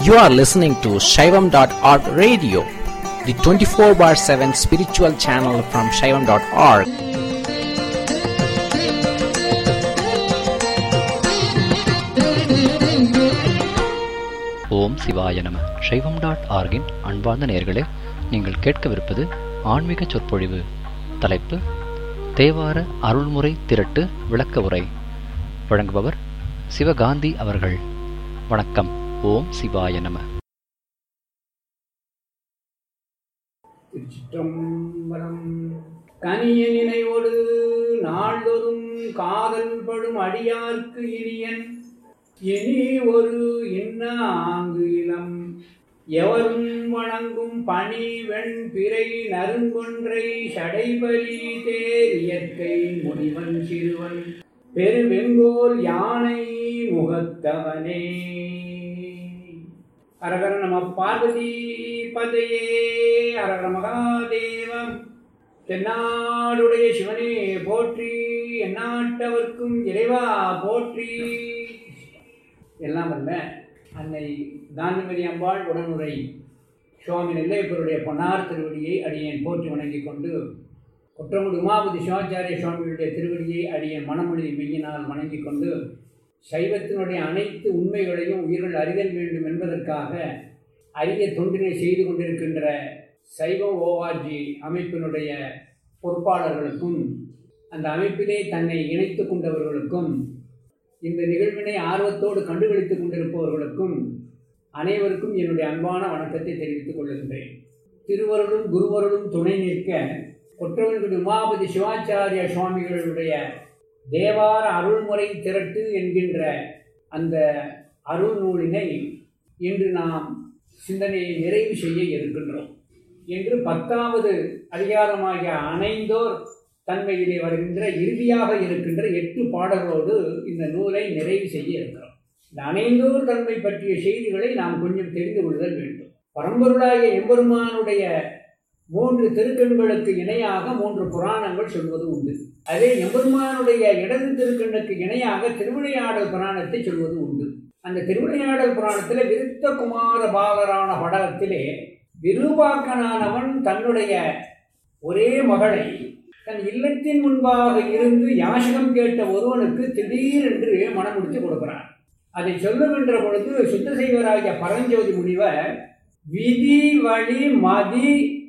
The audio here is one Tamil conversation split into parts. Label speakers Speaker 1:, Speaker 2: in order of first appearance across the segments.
Speaker 1: You are listening to Shaivam.org radio, the 24 bar 7 spiritual channel from Shaivam.org.
Speaker 2: ஓம் சிவாய நம சைவம் டாட் ஆர்கின் அன்பார்ந்த நேயர்களே நீங்கள் கேட்கவிருப்பது ஆன்மீக சொற்பொழிவு தலைப்பு தேவார அருள்முறை திரட்டு விளக்க உரை வழங்குபவர் சிவகாந்தி அவர்கள் வணக்கம் ஓம் சிவாய நம
Speaker 3: திருச்சிற்றம்பலம் கனிய நினைவொடு நாள்தோறும் காதல் படும் அடியார்க்கு இனியன் இனி ஒரு இன்ன ஆங்கு இளம் எவரும் வணங்கும் பணி வெண் பிறை நறுங்கொன்றை சடைபலி தேர் இயற்கை முனிவன் சிறுவன் பெருவெங்கோல் யானை முகத்தவனே அரகர நம பார்வதி பதையே அரகர மகாதேவம் தென்னாடுடைய சிவனே போற்றி எந்நாட்டவர்க்கும் இறைவா போற்றி எல்லாம் வல்ல அன்னை தானிமதி அம்பாள் உடனுரை சுவாமி நெல்லையப்பருடைய பொன்னார் திருவடியை அடியேன் போற்றி வணங்கிக் கொண்டு குற்றமுடி உமாபதி சிவாச்சாரிய சுவாமிகளுடைய திருவடியை அடியேன் மனமொழி மெய்யினால் வணங்கிக் கொண்டு சைவத்தினுடைய அனைத்து உண்மைகளையும் உயிர்கள் அறிதல் வேண்டும் என்பதற்காக அரிய தொண்டினை செய்து கொண்டிருக்கின்ற சைவம் ஓஆர்ஜி அமைப்பினுடைய பொறுப்பாளர்களுக்கும் அந்த அமைப்பிலே தன்னை இணைத்து கொண்டவர்களுக்கும் இந்த நிகழ்வினை ஆர்வத்தோடு கண்டுகளித்துக் கொண்டிருப்பவர்களுக்கும் அனைவருக்கும் என்னுடைய அன்பான வணக்கத்தை தெரிவித்துக் கொள்கின்றேன் திருவருளும் குருவருளும் துணை நிற்க கொற்றவன்குடி உமாபதி சிவாச்சாரிய சுவாமிகளுடைய தேவார அருள்முறை திரட்டு என்கின்ற அந்த அருள் நூலினை இன்று நாம் சிந்தனையை நிறைவு செய்ய இருக்கின்றோம் என்று பத்தாவது அதிகாரமாகிய அணைந்தோர் தன்மையிலே வருகின்ற இறுதியாக இருக்கின்ற எட்டு பாடல்களோடு இந்த நூலை நிறைவு செய்ய இருக்கிறோம் இந்த அணைந்தோர் தன்மை பற்றிய செய்திகளை நாம் கொஞ்சம் தெரிந்து கொள்ளுதல் வேண்டும் பரம்பொருளாகிய எம்பெருமானுடைய மூன்று திருக்கண்களுக்கு இணையாக மூன்று புராணங்கள் சொல்வது உண்டு அதே எம்பெருமானுடைய இடது திருக்கண்ணுக்கு இணையாக திருவிளையாடல் புராணத்தை சொல்வது உண்டு அந்த திருவிளையாடல் புராணத்தில் விருத்த குமார பாலரான படலத்திலே விருபாக்கனானவன் தன்னுடைய ஒரே மகளை தன் இல்லத்தின் முன்பாக இருந்து யாசகம் கேட்ட ஒருவனுக்கு திடீரென்று மனம் முடித்து கொடுக்கிறான் அதை சொல்லுகின்ற பொழுது சுத்த செய்வராகிய பரஞ்சோதி முனிவர் விதி வழி மதி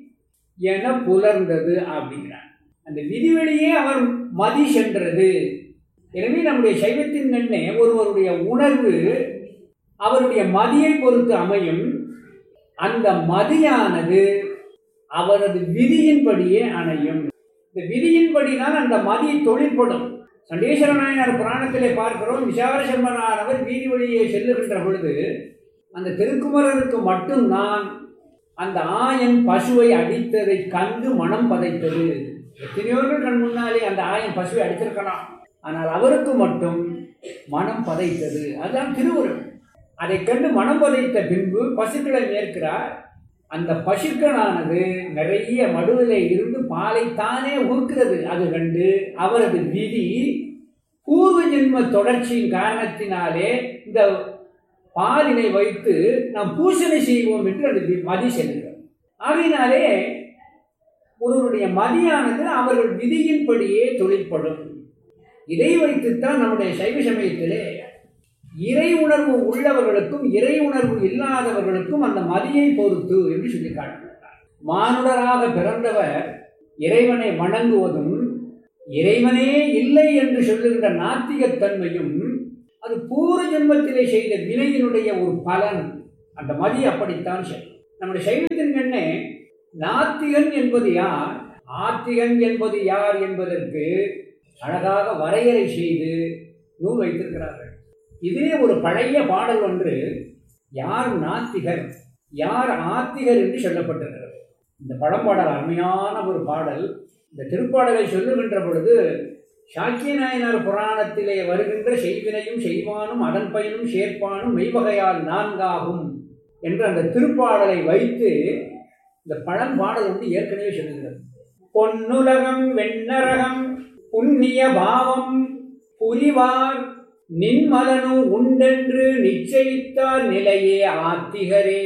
Speaker 3: என புலர்ந்தது அப்படிங்கிறார் அந்த விதிவெளியே அவர் மதி சென்றது எனவே நம்முடைய சைவத்தின் கண்ணே ஒருவருடைய உணர்வு அவருடைய மதியை பொறுத்து அமையும் அந்த மதியானது அவரது விதியின்படியே அணையும் இந்த விதியின்படிதான் அந்த மதி தொழிற்படும் சண்டேஸ்வர நாயனார் புராணத்திலே பார்க்கிறோம் விசார சர்மனானவர் வீதி வழியே செல்லுகின்ற பொழுது அந்த திருக்குமரருக்கு மட்டும்தான் அந்த ஆயன் பசுவை அடித்ததை கண்டு மனம் பதைத்தது எத்தனையோர்கள் கண் முன்னாலே அந்த ஆயன் பசுவை அடித்திருக்கலாம் ஆனால் அவருக்கு மட்டும் மனம் பதைத்தது அதுதான் திருவுருள் அதை கண்டு மனம் பதைத்த பின்பு பசுக்களை மேற்கிறார் அந்த பசுக்களானது நிறைய மடுவிலே இருந்து பாலை தானே ஊர்க்கிறது அது கண்டு அவரது விதி பூர்வ ஜென்ம தொடர்ச்சியின் காரணத்தினாலே இந்த பாலினை வைத்து நாம் பூசணை செய்வோம் என்று அது மதி செல்கிறது ஆகையினாலே ஒருவருடைய மதியானது அவர்கள் விதியின்படியே தொழிற்படும் இதை வைத்துத்தான் நம்முடைய சைவ சமயத்திலே இறை உணர்வு உள்ளவர்களுக்கும் இறை உணர்வு இல்லாதவர்களுக்கும் அந்த மதியை பொறுத்து என்று சொல்லி காட்டுகிறார் மானுடராக பிறந்தவர் இறைவனை வணங்குவதும் இறைவனே இல்லை என்று சொல்லுகின்ற நாத்திகத்தன்மையும் அது பூர்வ ஜென்மத்திலே செய்த வினையினுடைய ஒரு பலன் அந்த மதி அப்படித்தான் செய்யும் நம்முடைய சைவத்தின் கண்ணே நாத்திகன் என்பது யார் ஆத்திகன் என்பது யார் என்பதற்கு அழகாக வரையறை செய்து நூல் வைத்திருக்கிறார்கள் இதே ஒரு பழைய பாடல் ஒன்று யார் நாத்திகர் யார் ஆத்திகர் என்று சொல்லப்பட்டிருக்கிறது இந்த பழம்பாடல் அருமையான ஒரு பாடல் இந்த திருப்பாடலை சொல்லுகின்ற பொழுது சாக்கிய நாயனார் புராணத்திலே வருகின்ற செய்வினையும் செய்வானும் அதன் பயனும் சேர்ப்பானும் மெய்வகையால் நான்காகும் என்று அந்த திருப்பாடலை வைத்து இந்த பழம்பாடல் வந்து ஏற்கனவே சொல்லுகிறது பொன்னுலகம் வெண்ணரகம் புண்ணிய பாவம் புரிவார் நின்மலனும் உண்டென்று நிச்சயித்தார் நிலையே ஆத்திகரே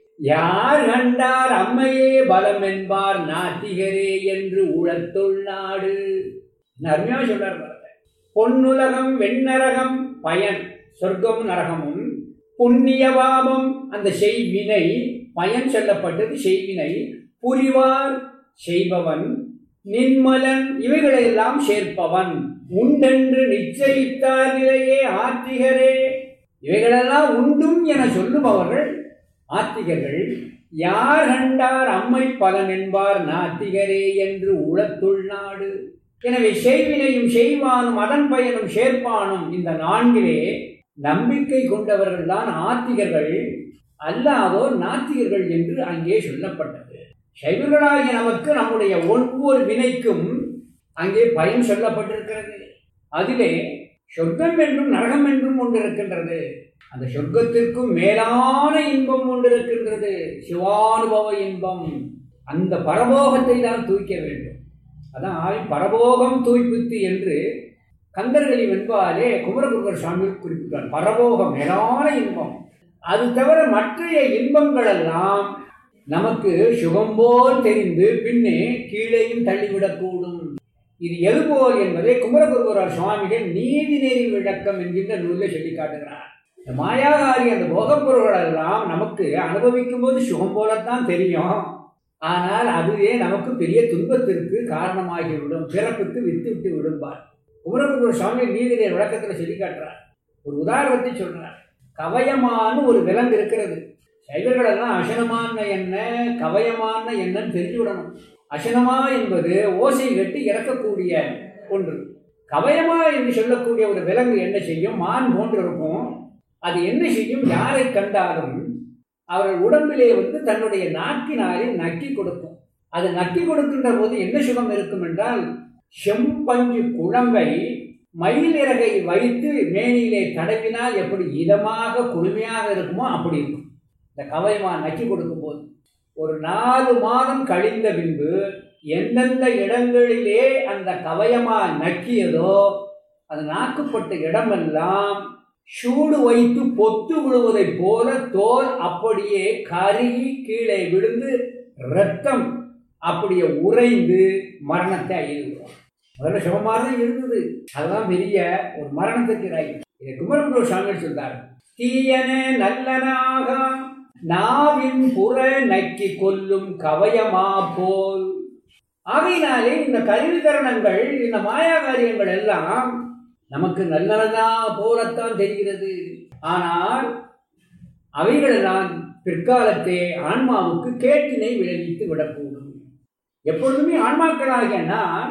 Speaker 3: யார் கண்டார் அம்மையே பலம் என்பார் நாத்திகரே என்று உழத்துள் நாடு அருமையா சொல்றார் பாருங்க பொன்னுலகம் வெண்ணரகம் பயன் சொர்க்கம் நரகமும் புண்ணிய பாவம் அந்த செய்வினை பயன் சொல்லப்பட்டது செய்வினை புரிவார் செய்பவன் நின்மலன் இவைகளையெல்லாம் சேர்ப்பவன் உண்டென்று நிச்சயித்தார் நிலையே ஆத்திகரே இவைகளெல்லாம் உண்டும் என சொல்லுபவர்கள் ஆத்திகர்கள் யார் கண்டார் அம்மை பலன் என்பார் நாத்திகரே என்று உளத்துள் நாடு எனவே செய்வினையும் செய்வானும் அதன் பயனும் சேர்ப்பானும் இந்த நான்கிலே நம்பிக்கை கொண்டவர்கள் தான் ஆத்திகர்கள் அல்லாதோர் நாத்திகர்கள் என்று அங்கே சொல்லப்பட்டது சைவர்களாகிய நமக்கு நம்முடைய ஒவ்வொரு வினைக்கும் அங்கே பயன் சொல்லப்பட்டிருக்கிறது அதிலே சொர்க்கம் என்றும் நரகம் என்றும் ஒன்று இருக்கின்றது அந்த சொர்க்கத்திற்கும் மேலான இன்பம் ஒன்று இருக்கின்றது சிவானுபவ இன்பம் அந்த பரபோகத்தை தான் தூய்க்க வேண்டும் அதான் பரபோகம் தூய்ப்புத்து என்று கந்தர்களி வெண்பாலே குமரகுருவர் சாமி குறிப்பிட்டார் பரபோகம் மேலான இன்பம் அது தவிர மற்றைய இன்பங்கள் எல்லாம் நமக்கு சுகம்போல் தெரிந்து பின்னே கீழேயும் தள்ளிவிடக்கூடும் இது எதுபோல் என்பதை குமரகுருவரார் சுவாமிகள் நீதி நெறி விளக்கம் என்கின்ற நூலில் சொல்லி காட்டுகிறார் இந்த மாயாகாரி அந்த போகப்பொருள்கள் எல்லாம் நமக்கு அனுபவிக்கும் போது சுகம் போலத்தான் தெரியும் ஆனால் அதுவே நமக்கு பெரிய துன்பத்திற்கு காரணமாகிவிடும் பிறப்புக்கு வித்து விட்டு விடும்பார் குமரகுருவர் சுவாமி நீதிநீர் விளக்கத்தில் சொல்லி காட்டுறார் ஒரு உதாரணத்தை சொல்றார் கவயமான ஒரு விலங்கு இருக்கிறது சைவர்கள் எல்லாம் அசனமான என்ன கவயமான என்னன்னு தெரிஞ்சு விடணும் அசனமா என்பது ஓசை கட்டி இறக்கக்கூடிய ஒன்று கவயமா என்று சொல்லக்கூடிய ஒரு விலங்கு என்ன செய்யும் மான் போன்று இருக்கும் அது என்ன செய்யும் யாரை கண்டாலும் அவர்கள் உடம்பிலே வந்து தன்னுடைய நாக்கினாலே நக்கி கொடுக்கும் அது நக்கி கொடுக்கின்ற போது என்ன சுகம் இருக்கும் என்றால் செம்பஞ்சு குழம்பை மயில் இறகை வைத்து மேனியிலே தடவினால் எப்படி இதமாக குளுமையாக இருக்குமோ அப்படி இருக்கும் இந்த கவைமா நக்கி கொடுக்கும் போது ஒரு நாலு மாதம் கழிந்த பின்பு எந்தெந்த இடங்களிலே அந்த கவயமா நக்கியதோ அது நாக்குப்பட்ட இடமெல்லாம் சூடு வைத்து பொத்து விழுவதைப் போல தோல் அப்படியே கருகி கீழே விழுந்து ரத்தம் அப்படியே உறைந்து மரணத்தை அழிவுறோம் முதல்ல சுகமாக தான் இருந்தது அதுதான் பெரிய ஒரு மரணத்துக்கு ராய் இதை குமரகுரு சாமிகள் சொல்றார் தீயன நல்லனாக நாவின் புற நக்கி கொல்லும் கவயமா போல் ஆகையினாலே இந்த கருவிகரணங்கள் இந்த மாயாகாரியங்கள் எல்லாம் நமக்கு நல்லதா போலத்தான் தெரிகிறது ஆனால் அவைகளெல்லாம் பிற்காலத்தே ஆன்மாவுக்கு கேட்டினை விளைவித்து விடக்கூடும் எப்பொழுதுமே ஆன்மாக்களாகிய நாம்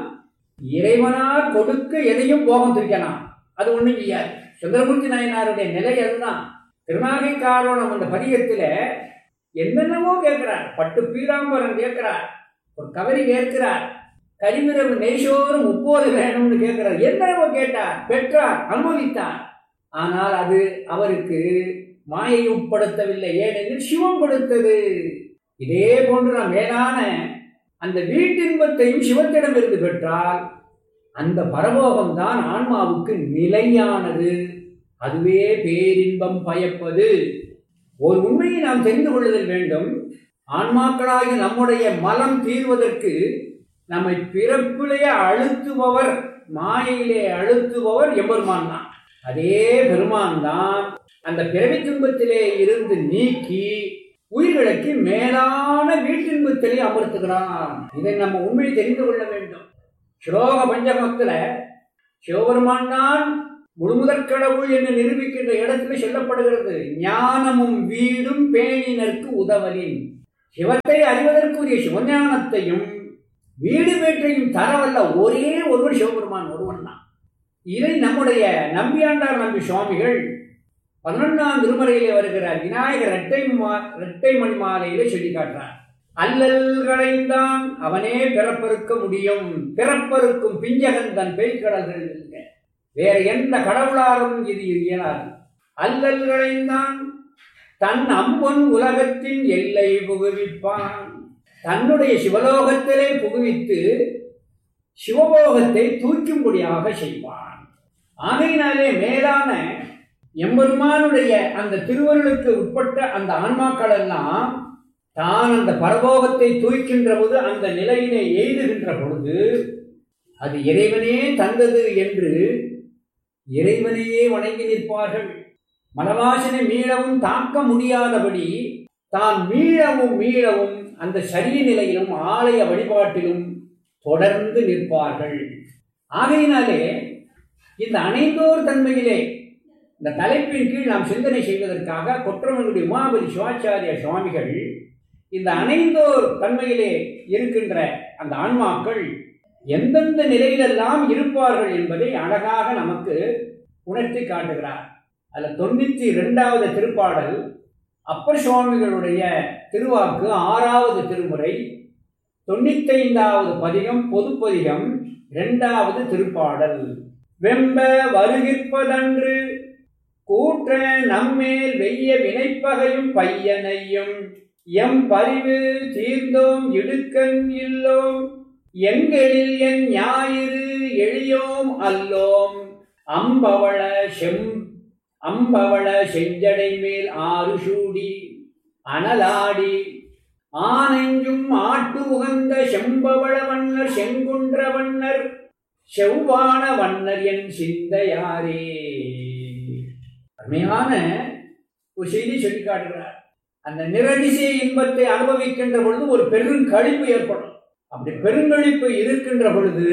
Speaker 3: இறைவனால் கொடுக்க எதையும் போகம் தூக்கலாம் அது ஒன்றும் செய்யாது சுந்தரமூர்த்தி நாயனாருடைய நிலை அதுதான் திருநாகை காரணம் அந்த பதிகத்தில் என்னென்னவோ கேட்கிறார் பட்டு பீராம்பரம் கேட்கிறார் ஒரு கவரி கேட்கிறார் கரிமிரவு நெய்சோறும் உப்போது வேணும்னு கேட்கிறார் என்னென்னவோ கேட்டார் பெற்றார் அனுபவித்தார் ஆனால் அது அவருக்கு மாயை உட்படுத்தவில்லை ஏனெனில் சிவம் கொடுத்தது இதே போன்று நாம் மேலான அந்த வீட்டின்பத்தையும் சிவத்திடமிருந்து பெற்றால் அந்த பரபோகம் தான் ஆன்மாவுக்கு நிலையானது அதுவே பேரின்பம் பயப்பது ஒரு உண்மையை நாம் தெரிந்து கொள்ளுதல் வேண்டும் ஆன்மாக்களாகி நம்முடைய மலம் தீர்வதற்கு நம்மை பிறப்பிலேயே அழுத்துபவர் மாயையிலே அழுத்துபவர் எம்பெருமான் தான் அதே பெருமான் தான் அந்த பிறவி துன்பத்திலே இருந்து நீக்கி உயிர்களுக்கு மேலான வீட்டின்பத்திலே அமர்த்துகிறான் இதை நம்ம உண்மையை தெரிந்து கொள்ள வேண்டும் ஸ்லோக பஞ்சகத்துல சிவபெருமான் தான் முழுமுதற் கடவுள் என்று நிரூபிக்கின்ற இடத்துல சொல்லப்படுகிறது ஞானமும் வீடும் பேணினருக்கு உதவலின் சிவத்தை அறிவதற்குரிய சிவஞானத்தையும் வீடு வேற்றையும் தரவல்ல ஒரே ஒருவர் சிவபெருமான் ஒருவன் தான் இதை நம்முடைய நம்பியாண்டார் நம்பி சுவாமிகள் பதினொன்றாம் திருமறையிலே வருகிறார் விநாயகர் இரட்டை மா இரட்டை மணி மாலையிலே சொல்லி காட்டுறார் அல்லல்களைந்தான் அவனே பிறப்பறுக்க முடியும் பிறப்பறுக்கும் பிஞ்சகன் தன் பெய்கடல்கள் இல்லை வேற எந்த கடவுளாலும் இது இயலாது அல்லல்களைந்தான் தன் அம்பொன் உலகத்தின் எல்லை புகுவிப்பான் தன்னுடைய சிவலோகத்திலே புகுவித்து சிவபோகத்தை தூக்கும்படியாக செய்வான் ஆகையினாலே மேலான எம்பெருமானுடைய அந்த திருவருளுக்கு உட்பட்ட அந்த ஆன்மாக்கள் எல்லாம் தான் அந்த பரலோகத்தை தூய்க்கின்ற போது அந்த நிலையினை எய்துகின்ற பொழுது அது இறைவனே தந்தது என்று இறைவனையே வணங்கி நிற்பார்கள் மனவாசனை மீளவும் தாக்க முடியாதபடி தான் மீளவும் மீளவும் அந்த சரிய நிலையிலும் ஆலய வழிபாட்டிலும் தொடர்ந்து நிற்பார்கள் ஆகையினாலே இந்த அனைந்தோர் தன்மையிலே இந்த தலைப்பின் கீழ் நாம் சிந்தனை செய்வதற்காக கொற்றவனுடைய உமாபதி சிவாச்சாரிய சுவாமிகள் இந்த அனைந்தோர் தன்மையிலே இருக்கின்ற அந்த ஆன்மாக்கள் எந்தெந்த நிலையிலெல்லாம் இருப்பார்கள் என்பதை அழகாக நமக்கு உணர்த்தி காட்டுகிறார் அதில் தொண்ணூற்றி ரெண்டாவது திருப்பாடல் அப்பர் சுவாமிகளுடைய திருவாக்கு ஆறாவது திருமுறை தொண்ணூத்தைந்தாவது பதிகம் பொதுப்பதிகம் இரண்டாவது திருப்பாடல் வெம்ப வருகிற்பதன்று கூற்ற நம்மேல் வெய்ய வினைப்பகையும் பையனையும் எம் பரிவு தீர்ந்தோம் இடுக்கன் இல்லோம் எங்களில் என் ஞாயிறு எளியோம் அல்லோம் அம்பவள செம் அம்பவள செஞ்சடை மேல் ஆறு சூடி அனலாடி ஆனெஞ்சும் ஆட்டு உகந்த செம்பவள வண்ணர் செங்குன்ற வண்ணர் செவ்வான வண்ணர் என் சிந்தையாரே அருமையான ஒரு செய்தி சொல்லி காட்டுகிறார் அந்த நிரதிசை இன்பத்தை அனுபவிக்கின்ற பொழுது ஒரு பெருங்கழிப்பு ஏற்படும் அப்படி பெருங்கழிப்பு இருக்கின்ற பொழுது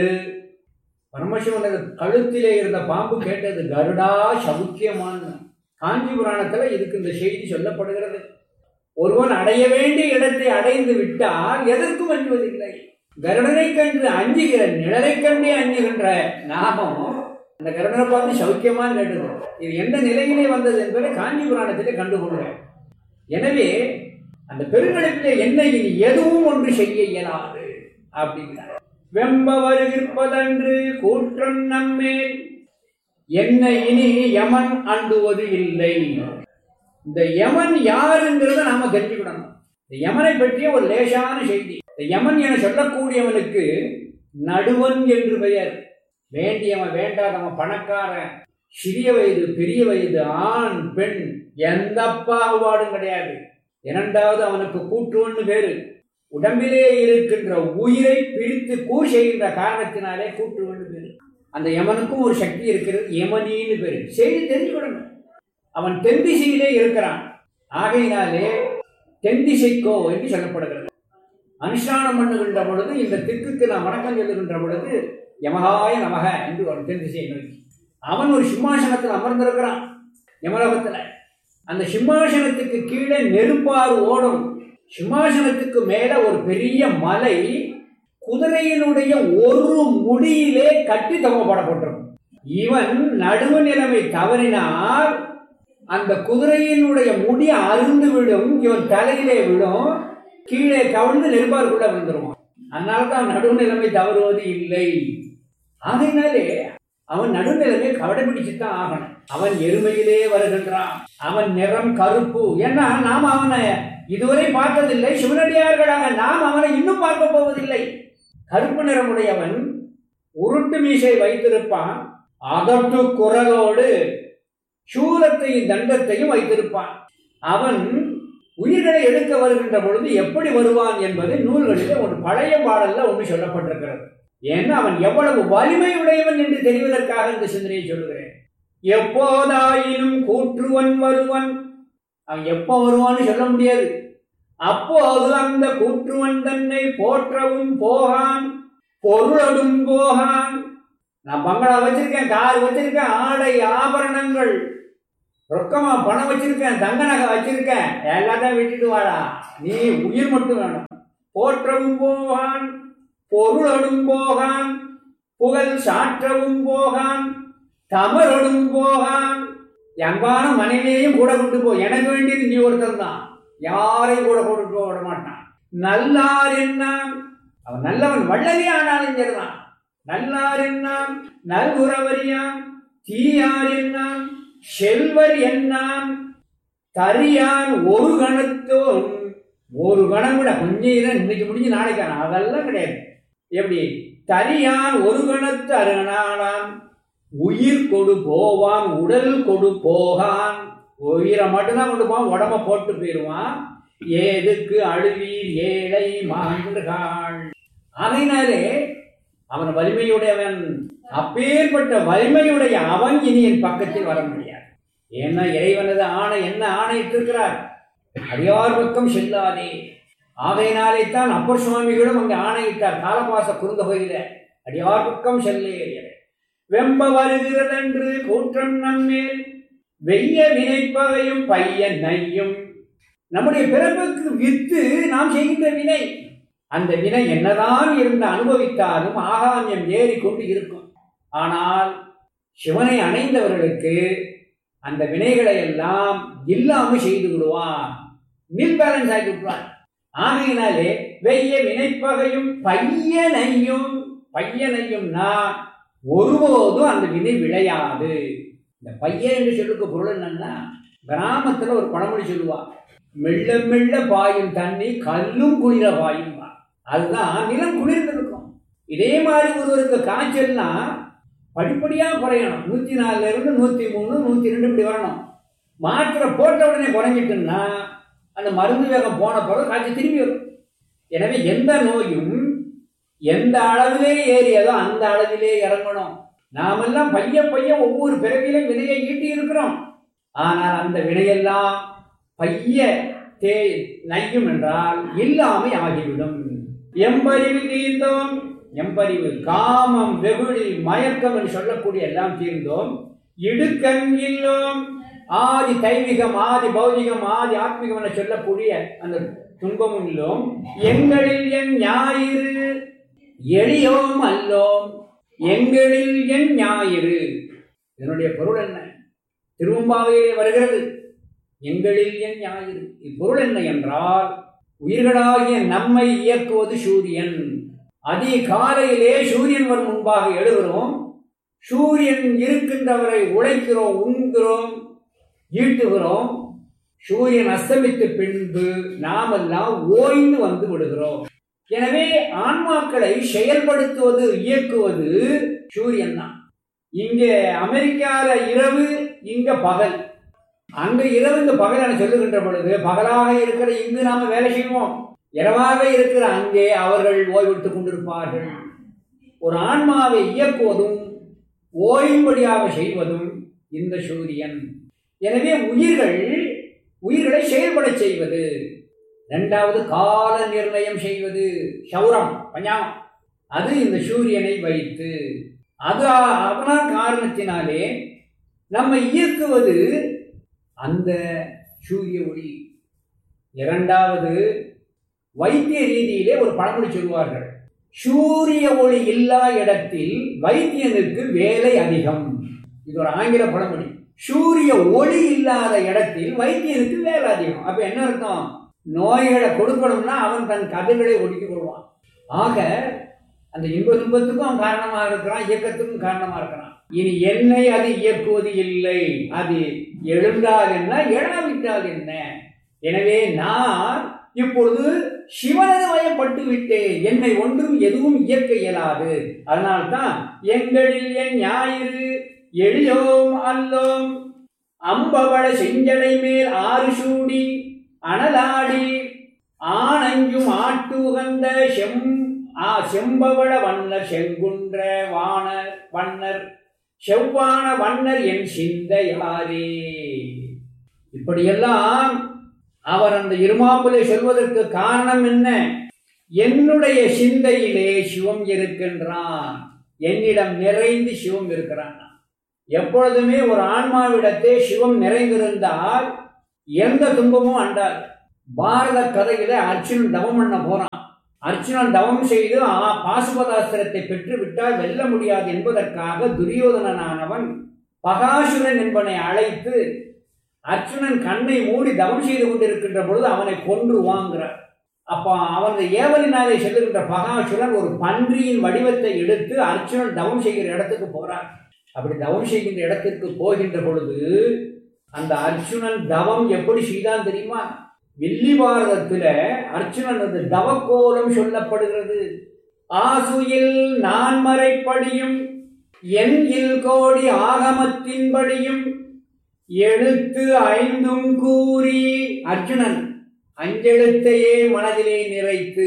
Speaker 3: பரமசிவனது கழுத்திலே இருந்த பாம்பு கேட்டது கருடா சவுக்கியமான காஞ்சி புராணத்துல இதுக்கு இந்த செய்தி சொல்லப்படுகிறது ஒருவன் அடைய வேண்டிய இடத்தை அடைந்து விட்டால் எதற்கும் அஞ்சுவதில்லை கருடனை கண்டு அஞ்சுகிற நிழலை கண்டே அஞ்சுகின்ற நாகம் அந்த கருடனை பார்த்து சௌக்கியமான்னு கேட்டது இது எந்த நிலையிலே வந்தது என்பதை காஞ்சி புராணத்திலே கண்டுகொள்கிறேன் எனவே அந்த பெருங்கழிப்பிலே என்ன இனி எதுவும் ஒன்று செய்ய இயலாது அப்படிங்கிறார் வெம்ப வருகிற்பதன்று கூற்றம் நம்மேல் என்ன இனி யமன் அண்டுவது இல்லை இந்த யமன் யாருங்கிறத நாம தெரிஞ்சுக்கிடணும் இந்த யமனை பற்றிய ஒரு லேசான செய்தி இந்த யமன் என சொல்லக்கூடியவனுக்கு நடுவன் என்று பெயர் வேண்டியவன் வேண்டாதவன் பணக்காரன் சிறிய வயது பெரிய வயது ஆண் பெண் எந்த பாகுபாடும் கிடையாது இரண்டாவது அவனுக்கு கூற்றுவன்னு பேரு உடம்பிலே இருக்கின்ற உயிரை பிரித்து கூர் செய்கின்ற காரணத்தினாலே கூற்றுவன்னு பேரு அந்த யமனுக்கும் ஒரு சக்தி இருக்கிறது யமனின்னு பேரு செய்தி தெரிஞ்சுக்கிடணும் அவன் தென் திசையிலே இருக்கிறான் ஆகையினாலே தென் திசைக்கோ என்று சொல்லப்படுகிறது அனுஷ்டானம் பண்ணுகின்ற பொழுது இந்த திக்குக்கு நாம் வணக்கம் சொல்லுகின்ற பொழுது யமகாய நமக என்று வரும் தென் திசையை நோக்கி அவன் ஒரு சிம்மாசனத்தில் அமர்ந்திருக்கிறான் யமலோகத்தில் அந்த சிம்மாசனத்துக்கு கீழே நெருப்பாறு ஓடும் சிம்மாசனத்துக்கு மேல ஒரு பெரிய மலை குதிரையினுடைய ஒரு முடியிலே கட்டி தொங்கப்படப்பட்டிருக்கும் இவன் நடுவு நிலைமை தவறினால் அந்த குதிரையினுடைய முடி அருந்து விடும் இவன் தலையிலே விடும் கீழே கவிழ்ந்து நெருப்பாருக்குள்ள விழுந்துருவான் அதனால தான் நடுநிலைமை தவறுவது இல்லை ஆகையினாலே அவன் நடுநிலைமை கவடைபிடிச்சு தான் ஆகணும் அவன் எருமையிலே வருகின்றான் அவன் நிறம் கருப்பு ஏன்னா நாம் அவனை இதுவரை பார்த்ததில்லை சிவனடியார்களாக நாம் அவனை இன்னும் பார்க்க போவதில்லை கருப்பு நிறமுடையவன் உருட்டு மீசை வைத்திருப்பான் அதட்டு குரலோடு சூலத்தையும் தண்டத்தையும் வைத்திருப்பான் அவன் உயிர்களை எடுக்க வருகின்ற பொழுது எப்படி வருவான் என்பது நூல்களிலே ஒரு பழைய பாடல்ல ஒன்று சொல்லப்பட்டிருக்கிறது ஏன்னா அவன் எவ்வளவு வலிமை உடையவன் என்று தெரிவதற்காக இந்த சிந்தனையை சொல்லுகிறேன் எப்போதாயினும் கூற்றுவன் வருவன் அவன் எப்போ வருவான்னு சொல்ல முடியாது அப்போது அந்த கூற்றுவன் தன்னை போற்றவும் போகான் பொருளடும் போகான் நான் பங்களா வச்சிருக்கேன் கார் வச்சிருக்கேன் ஆடை ஆபரணங்கள் ரொக்கமா பணம் வச்சிருக்கேன் தங்க நகை வச்சிருக்கேன் எல்லாத்தையும் விட்டுட்டு வாடா நீ உயிர் மட்டும் வேணும் போற்றவும் போகான் பொருளடும் போகான் புகழ் சாற்றவும் போகான் தமரொடும் போகான் அன்பான மனைவியையும் கூட கொண்டு போ எனக்கு வேண்டியது நீ ஒருத்தர் தான் யாரையும் கூட கொண்டு போக விட மாட்டான் நல்லார் என்னான் அவன் நல்லவன் வள்ளலே ஆனாலும் சரிதான் நல்லார் என்னான் நல்குறவரியான் தீயார் என்னான் செல்வர் என்னான் தரியான் ஒரு கணத்தோன் ஒரு கணம் கூட கொஞ்சம் இதை இன்னைக்கு முடிஞ்சு நாளைக்கான அதெல்லாம் கிடையாது எப்படி தரியான் ஒரு கணத்து அருணாளான் உயிர் கொடு போவான் உடல் கொடு போகான் உயிரை மட்டும்தான் கொண்டு போவான் உடம்ப போட்டு போயிடுவான் ஏதுக்கு அழுவீர் ஏழை மாண்டுகாள் அதனாலே அவன் வலிமையுடையவன் அப்பேற்பட்ட வலிமையுடைய அவன் இனி என் பக்கத்தில் வர முடியாது ஏன்னா இறைவனது ஆணை என்ன ஆணையிட்டிருக்கிறார் அடியார் பக்கம் செல்லாதே ஆகையினாலே தான் அப்பர் சுவாமிகளும் அங்கே ஆணையிட்டார் காலபாச குறுந்தொகையில அடியார் பக்கம் செல்லே வெம்ப வருகிறதென்று கூற்றம் நம்மேல் வெய்ய வினைப்பகையும் பையன் நையும் நம்முடைய பிறப்புக்கு வித்து நாம் செய்கின்ற வினை அந்த வினை என்னதான் இருந்து அனுபவித்தாலும் ஆகாமியம் ஏறி கொண்டு இருக்கும் ஆனால் சிவனை அணைந்தவர்களுக்கு அந்த வினைகளை எல்லாம் இல்லாம செய்து விடுவான் நில் பேலன்ஸ் ஆகி விட்டுவான் ஆகையினாலே வெய்ய வினைப்பகையும் பையனையும் பையனையும்னா ஒருபோதும் அந்த வினை விளையாது இந்த பையன் என்று சொல்லுக்கு பொருள் என்னன்னா கிராமத்துல ஒரு பழமொழி சொல்லுவா மெல்ல மெல்ல பாயும் தண்ணி கல்லும் குளிர பாயும் அதுதான் நிலம் குளிர்ந்திருக்கும் இதே மாதிரி ஒருவருக்கு காய்ச்சல்னா படிப்படியா குறையணும் நூத்தி நாலுல இருந்து நூத்தி மூணு நூத்தி ரெண்டு இப்படி வரணும் மாத்திரை போட்ட உடனே குறைஞ்சிட்டுன்னா அந்த மருந்து வேகம் போன பிறகு காய்ச்சல் திரும்பி வரும் எனவே எந்த நோயும் எந்த அளவிலே ஏறியதோ அந்த அளவிலே இறங்கணும் நாமெல்லாம் பைய பைய ஒவ்வொரு பிறவிலும் வினையை ஈட்டி இருக்கிறோம் ஆனால் அந்த வினையெல்லாம் பைய தே நையும் என்றால் இல்லாமை ஆகிவிடும் எம்பறிவு தீர்ந்தோம் எம்பறிவு காமம் வெகுளி மயக்கம் என்று சொல்லக்கூடிய எல்லாம் தீர்ந்தோம் இடுக்கண் இல்லோம் ஆதி தைவிகம் ஆதி பௌதிகம் ஆதி ஆத்மிகம் என சொல்லக்கூடிய அந்த துன்பமும் இல்லோம் எங்களில் என் ஞாயிறு எளியோம் அல்லோம் எங்களில் என் ஞாயிறு இதனுடைய பொருள் என்ன திருவம்பாவையிலே வருகிறது எங்களில் என் ஞாயிறு இப்பொருள் என்ன என்றால் உயிர்களாகிய நம்மை இயக்குவது சூரியன் அதிகாலையிலே சூரியன் வரும் முன்பாக எழுகிறோம் சூரியன் இருக்கின்றவரை உழைக்கிறோம் உண்கிறோம் ஈட்டுகிறோம் சூரியன் அஸ்தமித்த பின்பு நாமெல்லாம் ஓய்ந்து வந்து விடுகிறோம் எனவே ஆன்மாக்களை செயல்படுத்துவது இயக்குவது சூரியன் தான் இங்கே அமெரிக்கால இரவு இங்க பகல் அங்க இரவு இந்த பகல் என சொல்லுகின்ற பொழுது பகலாக இருக்கிற இங்கு நாம வேலை செய்வோம் இரவாக இருக்கிற அங்கே அவர்கள் ஓய்வெடுத்துக் கொண்டிருப்பார்கள் ஒரு ஆன்மாவை இயக்குவதும் ஓய்வுபடியாக செய்வதும் இந்த சூரியன் எனவே உயிர்கள் உயிர்களை செயல்பட செய்வது இரண்டாவது கால நிர்ணயம் செய்வது சௌரம் பஞ்சாங்கம் அது இந்த சூரியனை வைத்து அது அதனால் காரணத்தினாலே நம்ம இயக்குவது அந்த சூரிய ஒளி இரண்டாவது வைத்திய ரீதியிலே ஒரு பழமொழி சொல்வார்கள் சூரிய ஒளி இல்லா இடத்தில் வைத்தியனுக்கு வேலை அதிகம் இது ஒரு ஆங்கில பழமொழி சூரிய ஒளி இல்லாத இடத்தில் வைத்தியனுக்கு வேலை அதிகம் அப்ப என்ன அர்த்தம் நோய்களை கொடுக்கணும்னா அவன் தன் கதிர்களை ஒடுக்கிக் கொள்வான் ஆக அந்த இன்ப துன்பத்துக்கும் அவன் காரணமாக இருக்கிறான் இயக்கத்துக்கும் காரணமாக இருக்கிறான் இனி என்னை அது இயக்குவது இல்லை அது எழுந்தால் என்ன எழாவிட்டால் என்ன எனவே நான் இப்பொழுது சிவனது வயப்பட்டு விட்டேன் என்னை ஒன்றும் எதுவும் இயக்க இயலாது அதனால்தான் எங்களில் என் ஞாயிறு எளியோம் அல்லோம் அம்பவள செஞ்சடை மேல் ஆறு சூடி அனலாடி ஆனஞ்சும் ஆட்டுகந்த செம் ஆ செம்பவள வண்ணர் செங்குன்ற வாணர் வண்ணர் செவ்வான வண்ணர் என் சிந்தையாரே இப்படியெல்லாம் அவர் அந்த இருமாப்புலை சொல்வதற்கு காரணம் என்ன என்னுடைய சிந்தையிலே சிவம் இருக்கின்றான் என்னிடம் நிறைந்து சிவம் இருக்கிறான் எப்பொழுதுமே ஒரு ஆன்மாவிடத்தே சிவம் நிறைந்திருந்தால் எந்த துன்பமும் அண்டாது பாரத கதையில அர்ஜுனன் தவம் பண்ண போறான் அர்ஜுனன் தவம் செய்து ஆ பாசுபதாஸ்திரத்தை பெற்று விட்டால் வெல்ல முடியாது என்பதற்காக துரியோதனனானவன் பகாசுரன் என்பனை அழைத்து அர்ஜுனன் கண்ணை மூடி தவம் செய்து கொண்டிருக்கின்ற பொழுது அவனை கொன்று வாங்குறார் அப்ப அவனது ஏவலினாலே செல்லுகின்ற பகாசுரன் ஒரு பன்றியின் வடிவத்தை எடுத்து அர்ஜுனன் தவம் செய்கிற இடத்துக்கு போறார் அப்படி தவம் செய்கின்ற இடத்திற்கு போகின்ற பொழுது அந்த அர்ஜுனன் தவம் எப்படி செய்தான் தெரியுமா வில்லி பாரதத்துல அர்ஜுனனது தவக்கோலம் சொல்லப்படுகிறது ஆசுயில் நான்மறைப்படியும் என் இல் கோடி ஆகமத்தின்படியும் எழுத்து ஐந்தும் கூறி அர்ஜுனன் அஞ்செழுத்தையே மனதிலே நிறைத்து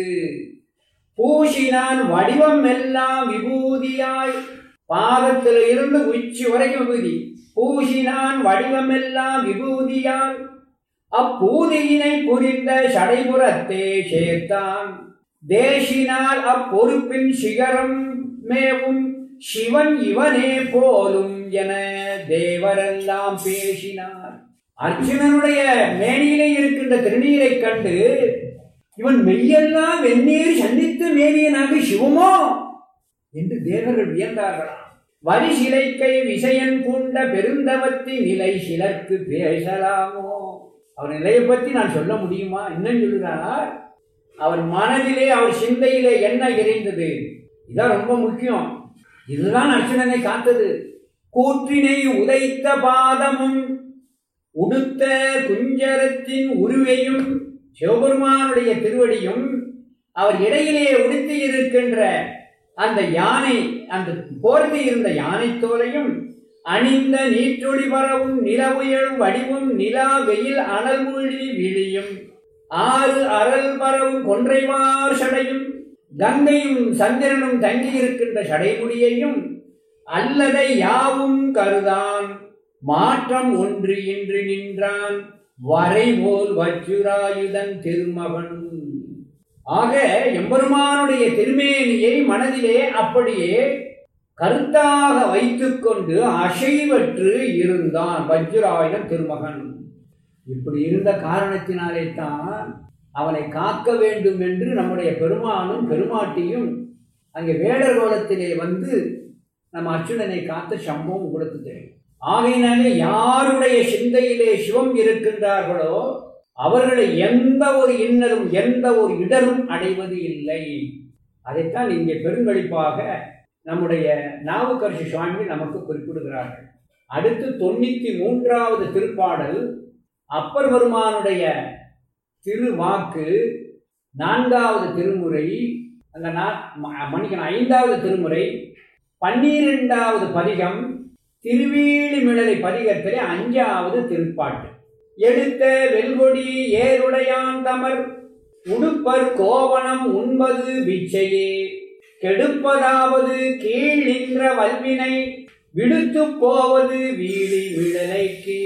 Speaker 3: பூசினான் வடிவம் எல்லாம் விபூதியாய் பாதத்தில் இருந்து உச்சி வரைக்கும் விபூதி பூசினான் வடிவமெல்லாம் விபூதியால் அப்பூதியினை புரிந்த சடைபுறத்தே சேர்த்தான் தேசினால் அப்பொறுப்பின் சிகரம் மேவும் சிவன் இவனே போலும் என தேவரெல்லாம் பேசினார் அர்ஜுனனுடைய மேனியிலே இருக்கின்ற திருநீரை கண்டு இவன் மெய்யெல்லாம் வெந்நீர் சந்தித்து மேனியனாக சிவமோ என்று தேவர்கள் வியந்தார்களாம் வரி சிலைக்கை விசயன் பூண்ட பெருந்தவத்தி நிலை சிலர்க்கு பேசலாமோ அவர் நிலையை பற்றி நான் சொல்ல முடியுமா இன்னும் சொல்லுகிறார் அவர் மனதிலே அவர் சிந்தையிலே என்ன எரிந்தது இதான் ரொம்ப முக்கியம் இதுதான் அர்ச்சனனை காத்தது கூற்றினை உதைத்த பாதமும் உடுத்த குஞ்சரத்தின் உருவையும் சிவபெருமானுடைய திருவடியும் அவர் இடையிலே உடுத்தி இருக்கின்ற அந்த யானை அந்த போர்த்தி இருந்த யானை தோலையும் அணிந்த நீற்றொளி பரவும் நிலவுயழும் வடிவும் நிலா வெயில் அனல் மூழ்கி விழியும் ஆறு அறல் பரவும் கொன்றைவார் சடையும் கங்கையும் சந்திரனும் தங்கி இருக்கின்ற சடைமுடியையும் அல்லதை யாவும் கருதான் மாற்றம் ஒன்று இன்று நின்றான் வரைபோல் வச்சுராயுதன் திருமகன் ஆக எம்பெருமானுடைய திருமேனியை மனதிலே அப்படியே கருத்தாக வைத்துக்கொண்டு அசைவற்று இருந்தான் வஜ்ராயுதன் திருமகன் இப்படி இருந்த காரணத்தினாலே தான் அவனை காக்க வேண்டும் என்று நம்முடைய பெருமானும் பெருமாட்டியும் அங்கே வேடர் கோலத்திலே வந்து நம்ம அர்ச்சுனனை காத்த சம்பவம் உங்களுக்கு தெரியும் ஆகையினாலே யாருடைய சிந்தையிலே சிவம் இருக்கின்றார்களோ அவர்களை எந்த ஒரு இன்னரும் எந்த ஒரு இடரும் அடைவது இல்லை அதைத்தான் இங்கே பெருங்கழிப்பாக நம்முடைய நாவுக்கரசு சுவாமி நமக்கு குறிப்பிடுகிறார்கள் அடுத்து தொண்ணூத்தி மூன்றாவது திருப்பாடல் அப்பர் பெருமானுடைய திருவாக்கு நான்காவது திருமுறை அந்த மணிக்கணும் ஐந்தாவது திருமுறை பன்னிரெண்டாவது பதிகம் திருவேலிமிழலை பதிகத்திலே அஞ்சாவது திருப்பாட்டு எடுத்த வெல்கொடி ஏருடையான் தமர் உடுப்பர் கோவணம் உண்பது பிச்சையே கெடுப்பதாவது கீழ் நின்ற வல்வினை விடுத்து போவது வீழி விழலைக்கு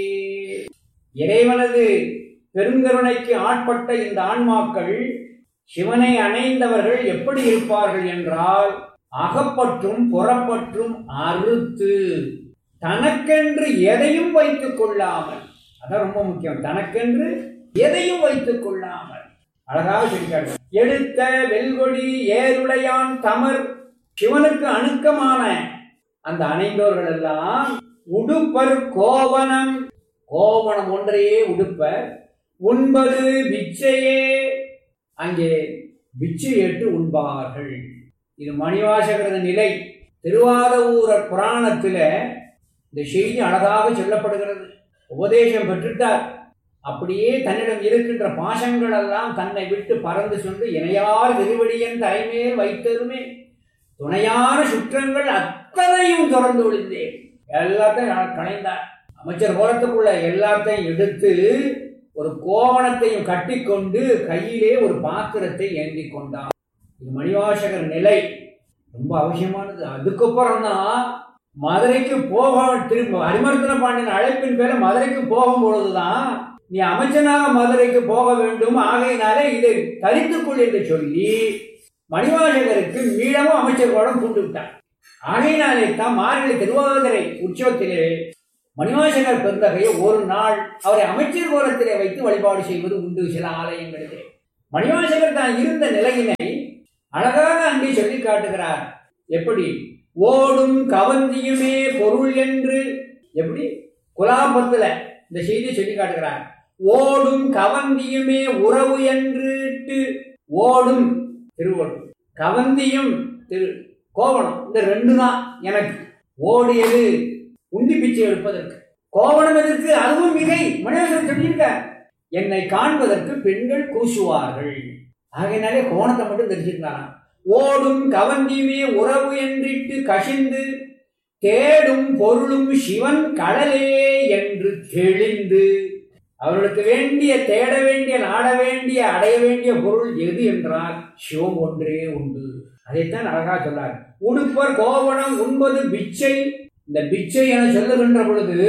Speaker 3: இறைவனது பெருங்கருணைக்கு ஆட்பட்ட இந்த ஆன்மாக்கள் சிவனை அணைந்தவர்கள் எப்படி இருப்பார்கள் என்றால் அகப்பற்றும் புறப்பற்றும் அறுத்து தனக்கென்று எதையும் வைத்துக் கொள்ளாமல் அதான் ரொம்ப முக்கியம் தனக்கென்று எதையும் வைத்துக் கொள்ளாமல் அழகாக சொல்லிக்காட்டு எடுத்த வெல்கொடி ஏருடையான் தமர் சிவனுக்கு அணுக்கமான அந்த அணைந்தோர்கள் எல்லாம் உடுப்பர் கோவனம் கோவணம் ஒன்றையே உடுப்பர் உண்பது பிச்சையே அங்கே பிச்சை ஏற்று உண்பார்கள் இது மணிவாசகரது நிலை திருவாதவூரர் புராணத்தில் இந்த செய்தி அழகாக சொல்லப்படுகிறது உபதேசம் பெற்றுட்டார் அப்படியே தன்னிடம் இருக்கின்ற பாசங்கள் எல்லாம் தன்னை விட்டு பறந்து சென்று இணையார் திருவடியன் தலைமையில் வைத்ததுமே துணையான சுற்றங்கள் அத்தனையும் தொடர்ந்து விழுந்தேன் எல்லாத்தையும் கலைந்தார் அமைச்சர் கோலத்துக்குள்ள எல்லாத்தையும் எடுத்து ஒரு கோவணத்தையும் கட்டிக்கொண்டு கையிலே ஒரு பாத்திரத்தை ஏந்தி கொண்டார் இது மணிவாசகர் நிலை ரொம்ப அவசியமானது அதுக்கப்புறம் தான் மதுரைக்கு போக திரும்ப அரிமர்த்தன பாண்டியன் அழைப்பின் பேர மதுரைக்கு போகும் பொழுதுதான் நீ அமைச்சனாக மதுரைக்கு போக வேண்டும் ஆகையினாலே இதை தரித்துக்கொள் என்று சொல்லி மணிவாசகருக்கு மீளவும் அமைச்சர் கோலம் பூண்டு விட்டார் ஆகையினாலே தான் மார்கழி திருவாதிரை உற்சவத்திலே மணிவாசகர் பெருந்தகையை ஒரு நாள் அவரை அமைச்சர் கோலத்திலே வைத்து வழிபாடு செய்வது உண்டு சில ஆலயங்களிலே மணிவாசகர் தான் இருந்த நிலையினை அழகாக அங்கே சொல்லி காட்டுகிறார் எப்படி ஓடும் கவந்தியுமே பொருள் என்று எப்படி குலாபத்துல இந்த செய்தியை சொல்லி காட்டுகிறார் ஓடும் கவந்தியுமே உறவு என்று ஓடும் திருவள்ளுவர் கவந்தியும் திரு கோவணம் இந்த ரெண்டு தான் எனக்கு ஓடியது உண்டி பிச்சை எடுப்பதற்கு கோவணம் எதற்கு அதுவும் மிகை மணிவாசகர் சொல்லியிருக்க என்னை காண்பதற்கு பெண்கள் கூசுவார்கள் ஆகையினாலே கோணத்தை மட்டும் தெரிஞ்சுக்கலாம் ஓடும் கவந்தியுமே உறவு என்றிட்டு கசிந்து தேடும் பொருளும் சிவன் கடலே என்று தெளிந்து அவர்களுக்கு வேண்டிய தேட வேண்டிய நாட வேண்டிய அடைய வேண்டிய பொருள் எது என்றால் சிவம் ஒன்றே உண்டு அதைத்தான் அழகா சொன்னார் உடுப்பர் கோவணம் உண்பது பிச்சை இந்த பிச்சை என சொல்லுகின்ற பொழுது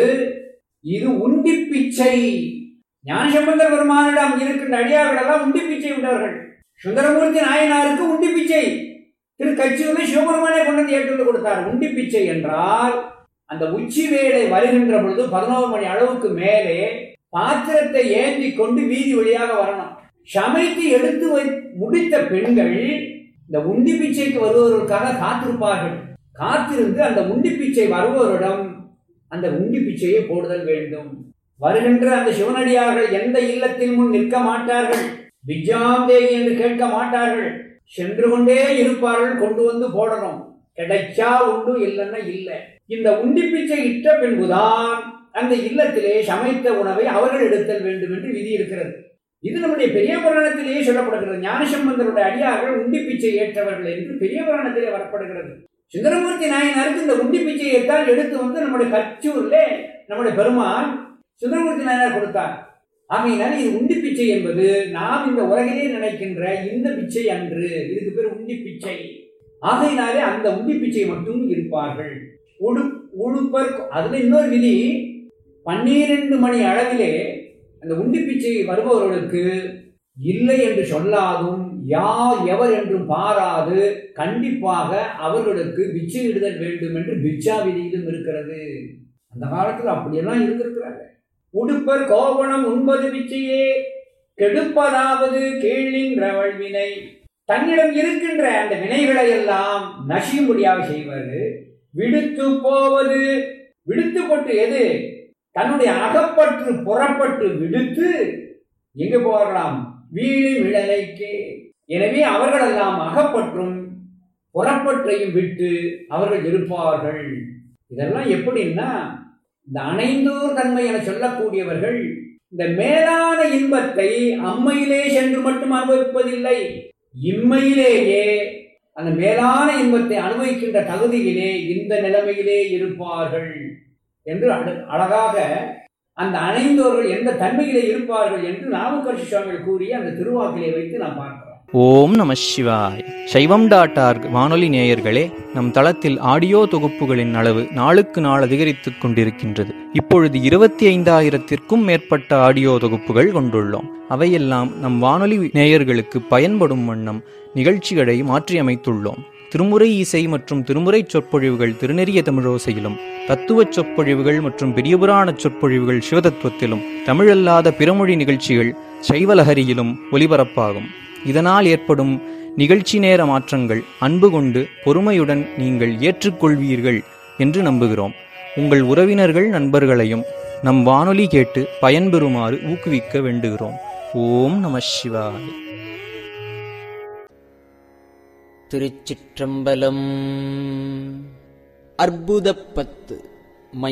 Speaker 3: இது உண்டி பிச்சை ஞானசம்பந்தர் பெருமானிடம் இருக்கின்ற அடியார்கள் எல்லாம் உண்டி பிச்சை உண்டவர்கள் சுந்தரமூர்த்தி நாயனாருக்கு உண்டி பிச்சை திரு கட்சியுள்ள சிவபெருமானே கொண்டு வந்து ஏற்றுந்து கொடுத்தார் உண்டி பிச்சை என்றால் அந்த உச்சி வேளை வருகின்ற பொழுது பதினோரு மணி அளவுக்கு மேலே பாத்திரத்தை ஏந்தி கொண்டு வீதி வழியாக வரணும் சமைத்து எடுத்து வை முடித்த பெண்கள் இந்த உண்டி பிச்சைக்கு வருபவர்களுக்காக காத்திருப்பார்கள் காத்திருந்து அந்த உண்டி பிச்சை வருபவரிடம் அந்த உண்டி பிச்சையை போடுதல் வேண்டும் வருகின்ற அந்த சிவனடியார்கள் எந்த இல்லத்தில் முன் நிற்க மாட்டார்கள் பிஜாம் தேவி என்று கேட்க மாட்டார்கள் சென்று கொண்டே இருப்பார்கள் கொண்டு வந்து போடணும் கிடைச்சா உண்டு இல்லைன்னா இல்லை இந்த உண்டி பிச்சை இட்ட பின்புதான் அந்த இல்லத்திலே சமைத்த உணவை அவர்கள் எடுத்தல் வேண்டும் என்று விதி இருக்கிறது இது நம்முடைய பெரிய புராணத்திலேயே சொல்லப்படுகிறது ஞானசம்பந்தருடைய அடியார்கள் உண்டி பிச்சை ஏற்றவர்கள் என்று பெரிய புராணத்திலே வரப்படுகிறது சுந்தரமூர்த்தி நாயனாருக்கு இந்த உண்டி பிச்சையைத்தான் எடுத்து வந்து நம்முடைய கச்சூர்ல நம்முடைய பெருமான் சுந்தரமூர்த்தி நாயனார் கொடுத்தார் ஆகையினால் இது உண்டி பிச்சை என்பது நாம் இந்த உலகிலே நினைக்கின்ற இந்த பிச்சை அன்று இதுக்கு பேர் உண்டி பிச்சை ஆகையினாலே அந்த உண்டி பிச்சை மட்டும் இருப்பார்கள் உடு உடுப்பர் அதுல இன்னொரு விதி பன்னிரண்டு மணி அளவிலே அந்த உண்டி பிச்சை வருபவர்களுக்கு இல்லை என்று சொல்லாதும் யார் எவர் என்றும் பாராது கண்டிப்பாக அவர்களுக்கு பிச்சையிடுதல் வேண்டும் என்று பிச்சா விதியிலும் இருக்கிறது அந்த காலத்தில் அப்படியெல்லாம் இருந்திருக்கிறாங்க உடுப்பர் கோவணம் உண்பது பிச்சையே கெடுப்பதாவது கீழின்ற வல்வினை தன்னிடம் இருக்கின்ற அந்த வினைகளை எல்லாம் நசியும்படியாக செய்வது விடுத்து போவது விடுத்து போட்டு எது தன்னுடைய அகப்பற்று புறப்பட்டு விடுத்து எங்க போகலாம் வீழி விழலைக்கே எனவே அவர்களெல்லாம் அகப்பற்றும் புறப்பற்றையும் விட்டு அவர்கள் இருப்பார்கள் இதெல்லாம் எப்படின்னா இந்த அணைந்தோர் தன்மை என சொல்லக்கூடியவர்கள் இந்த மேலான இன்பத்தை அம்மையிலே சென்று மட்டும் அனுபவிப்பதில்லை இம்மையிலேயே அந்த மேலான இன்பத்தை அனுபவிக்கின்ற தகுதியிலே இந்த நிலைமையிலே இருப்பார்கள் என்று அழகாக அந்த அணைந்தோர்கள் எந்த தன்மையிலே இருப்பார்கள் என்று நாமக்கர்ஷி சுவாமிகள் கூறிய அந்த திருவாக்கிலே வைத்து நாம் பார்க்கிறோம்
Speaker 4: ஓம் நம சிவாய் சைவம் டாட் ஆர்க் வானொலி நேயர்களே நம் தளத்தில் ஆடியோ தொகுப்புகளின் அளவு நாளுக்கு நாள் அதிகரித்துக் கொண்டிருக்கின்றது இப்பொழுது இருபத்தி ஐந்தாயிரத்திற்கும் மேற்பட்ட ஆடியோ தொகுப்புகள் கொண்டுள்ளோம் அவையெல்லாம் நம் வானொலி நேயர்களுக்கு பயன்படும் வண்ணம் நிகழ்ச்சிகளை மாற்றியமைத்துள்ளோம் திருமுறை இசை மற்றும் திருமுறை சொற்பொழிவுகள் திருநெறிய தமிழோசையிலும் தத்துவச் சொற்பொழிவுகள் மற்றும் பெரியபுராண சொற்பொழிவுகள் சிவதத்துவத்திலும் தமிழல்லாத பிறமொழி நிகழ்ச்சிகள் சைவலஹரியிலும் ஒலிபரப்பாகும் இதனால் ஏற்படும் நிகழ்ச்சி நேர மாற்றங்கள் அன்பு கொண்டு பொறுமையுடன் நீங்கள் ஏற்றுக்கொள்வீர்கள் என்று நம்புகிறோம் உங்கள் உறவினர்கள் நண்பர்களையும் நம் வானொலி கேட்டு பயன்பெறுமாறு ஊக்குவிக்க வேண்டுகிறோம் ஓம் நம சிவாய்
Speaker 1: திருச்சிற்றம்பலம் அற்புதப்பத்து